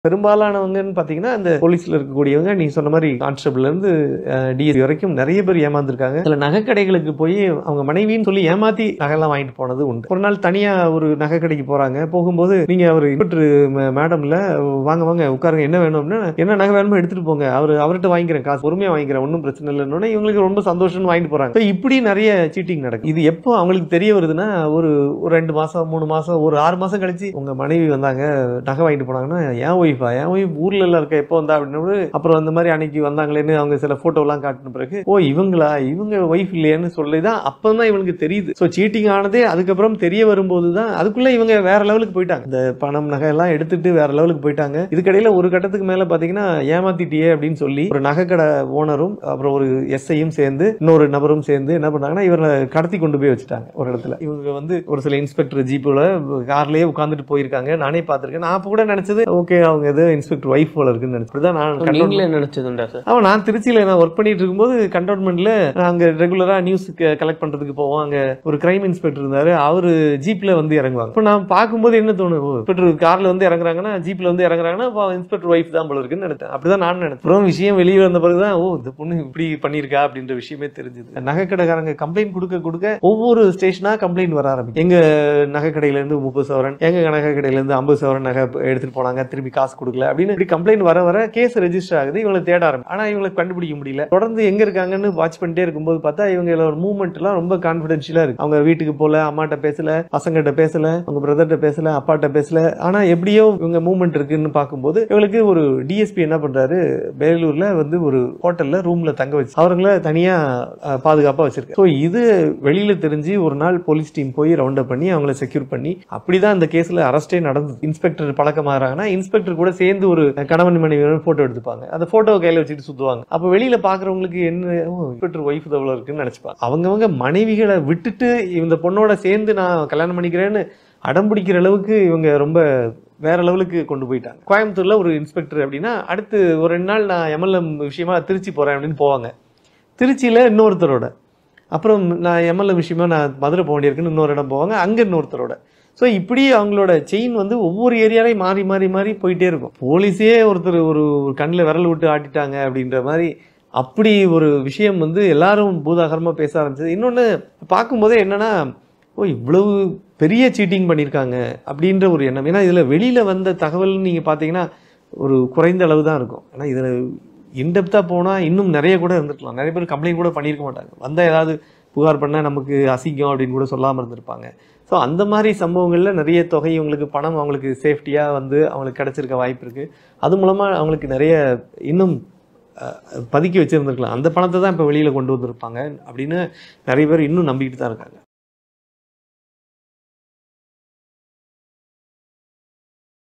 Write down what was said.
பெரும்பாலானவங்கன்னு பார்த்தீங்கன்னா இந்த போலீஸ்ல இருக்கக்கூடியவங்க நீ சொன்ன மாதிரி கான்ஸ்டபிள்ல இருந்து டிஎஸ்பி வரைக்கும் நிறைய பேர் ஏமாந்துருக்காங்க சில நகைக்கடைகளுக்கு போய் அவங்க மனைவின்னு சொல்லி ஏமாத்தி நகைலாம் வாங்கிட்டு போனது உண்டு ஒரு நாள் தனியா ஒரு நகைக்கடைக்கு போறாங்க போகும்போது நீங்க அவர் இன்ஸ்பெக்டர் மேடம்ல வாங்க வாங்க உட்காருங்க என்ன வேணும்னா என்ன நகை வேணுமோ எடுத்துட்டு போங்க அவர் அவர்கிட்ட வாங்கிக்கிறேன் காசு பொறுமையா வாங்கிக்கிறேன் ஒன்றும் பிரச்சனை இல்லைன்னு இவங்களுக்கு ரொம்ப சந்தோஷம்னு வாங்கிட்டு போறாங்க So, இப்படி நிறைய சீட்டிங் நடக்கும் இது எப்போ அவங்களுக்கு தெரிய வருதுன்னா ஒரு ஒரு ரெண்டு மாசம் மூணு மாசம் ஒரு ஆறு மாசம் கழிச்சு உங்க மனைவி வந்தாங்க நகை வாங்கிட்டு போனாங்கன்னா என் ஒய்ஃபா என் ஒய்ஃப் ஊர்ல எல்லாம் இருக்க எப்போ வந்தா அப்படின்னு அப்புறம் அந்த மாதிரி அன்னைக்கு வந்தாங்களேன்னு அவங்க சில போட்டோ எல்லாம் காட்டின பிறகு ஓ இவங்களா இவங்க ஒய்ஃப் இல்லையான்னு சொல்லிதான் அப்பதான் இவங்களுக்கு தெரியுது ஸோ சீட்டிங் ஆனதே அதுக்கப்புறம் தெரிய வரும்போது தான் அதுக்குள்ள இவங்க வேற லெவலுக்கு போயிட்டாங்க இந்த பணம் நகை எல்லாம் எடுத்துட்டு வேற லெவலுக்கு போயிட்டாங்க இதுக்கடையில ஒரு கட்டத்துக்கு மேல பாத்தீங்கன்னா ஏமாத்திட்டியே அப்படின்னு சொல்லி ஒரு நகைக்கடை ஓனரும் அப்புறம் ஒரு எஸ்ஐயும் சேர்ந்து இன்னொரு நபரும் சேர்ந்து என்ன பண்ணாங்கன்னா இவரை கடத்தி கொண்டு போய் வச்சுட்டாங்க ஒரு இடத்துல இவங்க வந்து ஒரு சில இன்ஸ்பெக்டர் ஜீப்ல கார்லயே உட்காந்துட்டு போயிருக்காங்க நானே பார்த்திருக்கேன் நான் அப்ப கூட நினைச்சது ஓகே அவங்க ஏதோ இன்ஸ்பெக்டர் ஒய்ஃப் போல இருக்குன்னு நினைச்சு தான் நான் கண்டோன் நீங்களே நினைச்சதுண்டா சார் அவன் நான் திருச்சியில நான் ஒர்க் பண்ணிட்டு இருக்கும்போது கண்டோன்மெண்ட்ல அங்க ரெகுலரா நியூஸ் கலெக்ட் பண்றதுக்கு போவோம் அங்க ஒரு கிரைம் இன்ஸ்பெக்டர் இருந்தாரு அவரு ஜீப்ல வந்து இறங்குவாங்க இப்போ நான் பார்க்கும்போது என்ன தோணும் ஓ, இன்ஸ்பெக்டர் கார்ல வந்து இறங்குறாங்கன்னா ஜீப்ல வந்து இறங்குறாங்கன்னா அப்ப இன்ஸ்பெக்டர் ஒய்ஃப் தான் போல இருக்குன்னு நினைச்சேன் அப்படிதான் நான் நினைச்சேன் அப்புறம் விஷயம் வெளியே வந்த பிறகுதான் ஓ இந்த பொண்ணு இப்படி பண்ணிருக்கா அப்படின்ற விஷயமே தெரிஞ்சது நகைக்கடைக்காரங்க கம்ப்ளைண்ட் கொடுக்க கொடுக்க ஒவ்வொரு ஸ்டேஷனா கம்ப்ளைண்ட் வர ஆரம்பிக்கும் எங்க நகைக்கடையில இருந்து முப்பது சவரன் எங்க நகைக்கடையில இருந்து ஐம்பது சவரன் நகை எடுத்துட்டு போனாங்க திருப்பி காசு கொடுக்கல அப்படின்னு இப்படி கம்ப்ளைண்ட் வர வர கேஸ் ரெஜிஸ்டர் ஆகுது இவங்களை தேட ஆரம்பிக்கும் ஆனா இவங்களை கண்டுபிடிக்க முடியல தொடர்ந்து எங்க இருக்காங்கன்னு வாட்ச் பண்ணிட்டே இருக்கும்போது பார்த்தா இவங்க ஒரு மூவ்மெண்ட் எல்லாம் ரொம்ப கான்பிடென்ஷியலா இருக்கு அவங்க வீட்டுக்கு போல அம்மாட்ட பேசல பசங்கிட்ட பேசல அவங்க பிரதர்கிட்ட பேசல அப்பாட்ட பேசல ஆனா எப்படியோ இவங்க மூவ்மெண்ட் இருக்குன்னு பார்க்கும்போது இவங்களுக்கு ஒரு டிஎஸ்பி என்ன பண்றாரு வேலூர்ல வந்து ஒரு ஹோட்டல்ல ரூம்ல தங்க வச்சு அவங்கள தனியா அஹ், பாதுகாப்பா வச்சிருக்காரு ஸோ இது வெளியில தெரிஞ்சு ஒரு நாள் போலீஸ் டீம் போய் ரவுண்ட் அப் பண்ணி அவங்கள செக்யூர் பண்ணி அப்படிதான் இந்த கேஸ்ல அரஸ்டே நடந்தது இன்ஸ்பெக்டர் பழக்கமாகறாங்கன்னா இன்ஸ்பெக்டர் கூட சேர்ந்து ஒரு கணவன் மனைவி போட்டோ எடுத்துப்பாங்க அந்த போட்டோ கையில வச்சுட்டு சுத்துவாங்க அப்ப வெளியில பாக்குறவங்களுக்கு என்ன இன்ஸ்பெக்டர் ஒய்ஃப் தவள இருக்குன்னு நினைச்சுப்பாங்க அவங்கவங்க மனைவிகளை விட்டுட்டு இந்த பொண்ணோட சேர்ந்து நான் கல்யாணம் பண்ணிக்கிறேன்னு அடம் பிடிக்கிற அளவுக்கு இவங்க ரொம்ப வேற லெவலுக்கு கொண்டு போயிட்டாங்க கோயம்புத்தூர்ல ஒரு இன்ஸ்பெக்டர் அப்படின்னா அடுத்து ஒரு ரெண்டு நாள் நான் எம்எல்எம் விஷயமா திருச்சி போறேன் அப்படின்னு போவாங்க திருச்சியில இன்னொருத்தரோட அப்புறம் நான் எம்எல்ஏ விஷயமா நான் மதுரை போக வேண்டியிருக்குன்னு இன்னொரு இடம் போவாங்க அங்க இன்னொருத்தரோட ஸோ இப்படி அவங்களோட செயின் வந்து ஒவ்வொரு ஏரியாலையும் மாறி மாறி மாறி போயிட்டே இருக்கும் போலீஸே ஒருத்தர் ஒரு ஒரு கண்ணில் விரல் விட்டு ஆட்டிட்டாங்க அப்படின்ற மாதிரி அப்படி ஒரு விஷயம் வந்து எல்லாரும் பூதாகரமாக பேச ஆரம்பிச்சது இன்னொன்று பார்க்கும்போதே என்னன்னா ஓ இவ்வளவு பெரிய சீட்டிங் பண்ணியிருக்காங்க அப்படின்ற ஒரு எண்ணம் ஏன்னா இதில் வெளியில் வந்த தகவல் நீங்கள் பார்த்தீங்கன்னா ஒரு குறைந்த அளவு தான் இருக்கும் ஏன்னா இதில் இன்டெப்த்தாக போனால் இன்னும் நிறைய கூட இருந்திருக்கலாம் நிறைய பேர் கம்ப்ளைண்ட் கூட பண்ணியிருக்க மாட்டாங்க வந்தால் ஏதாவது புகார் பண்ணால் நமக்கு அசிங்கம் அப்படின்னு கூட சொல்லாமல் இருந்திருப்பாங்க ஸோ அந்த மாதிரி சம்பவங்களில் நிறைய தொகை அவங்களுக்கு பணம் அவங்களுக்கு சேஃப்டியாக வந்து அவங்களுக்கு கிடைச்சிருக்க வாய்ப்பு இருக்குது அது மூலமாக அவங்களுக்கு நிறைய இன்னும் அஹ், பதுக்கி வச்சிருந்துருக்கலாம் அந்த பணத்தை தான் இப்போ வெளியில் கொண்டு வந்திருப்பாங்க அப்படின்னு நிறைய பேர் இன்னும் நம்பிக்கிட்டு தான் இருக்காங்க